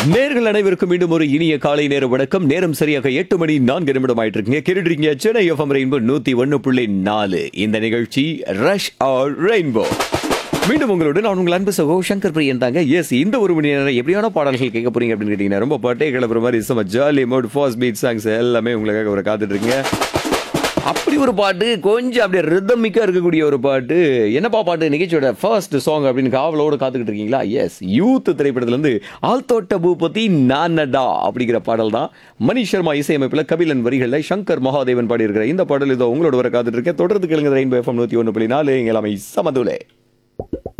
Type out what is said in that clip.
நேர்கள் அனைவருக்கும் மீண்டும் ஒரு இனிய காலை நேர வணக்கம் நேரம் சரியாக எட்டு மணி நான்கு நிமிடம் ஆயிட்டு இருக்குங்க கேட்டுருக்கீங்க சென்னை எஃப்எம் ரெயின்போ நூத்தி ஒன்னு புள்ளி நாலு இந்த நிகழ்ச்சி ரஷ் ஆர் ரெயின்போ மீண்டும் உங்களோட நான் உங்கள் அன்பு சகோ சங்கர் பிரியன் தாங்க எஸ் இந்த ஒரு மணி நேரம் எப்படியான பாடல்கள் கேட்க போறீங்க அப்படின்னு கேட்டீங்கன்னா ரொம்ப பட்டே கிளப்புற மாதிரி செம்ம jolly mode fast beat songs எல்லாமே உங்களுக்காக ஒரு காத்துட்டு இருக்கீங்க அப்படி ஒரு பாட்டு கொஞ்சம் அப்படியே ரிதமிக்கா இருக்கக்கூடிய ஒரு பாட்டு என்னப்பா பாட்டு நிகழ்ச்சியோட ஃபர்ஸ்ட் சாங் அப்படின்னு காவலோட காத்துக்கிட்டு இருக்கீங்களா எஸ் யூத் திரைப்படத்திலிருந்து ஆல்தோட்ட பூபதி நானடா அப்படிங்கிற பாடல் தான் மணி சர்மா இசையமைப்பில் கபிலன் வரிகளில் சங்கர் மகாதேவன் பாடியிருக்கிற இந்த பாடல் இதோ உங்களோட வர காத்துட்டு இருக்கேன் தொடர்ந்து கேளுங்க ரெயின்போ எஃப்எம் நூற்றி ஒன்று புள்ளி நாலு எங்கள் எல்லாமே சமதுலே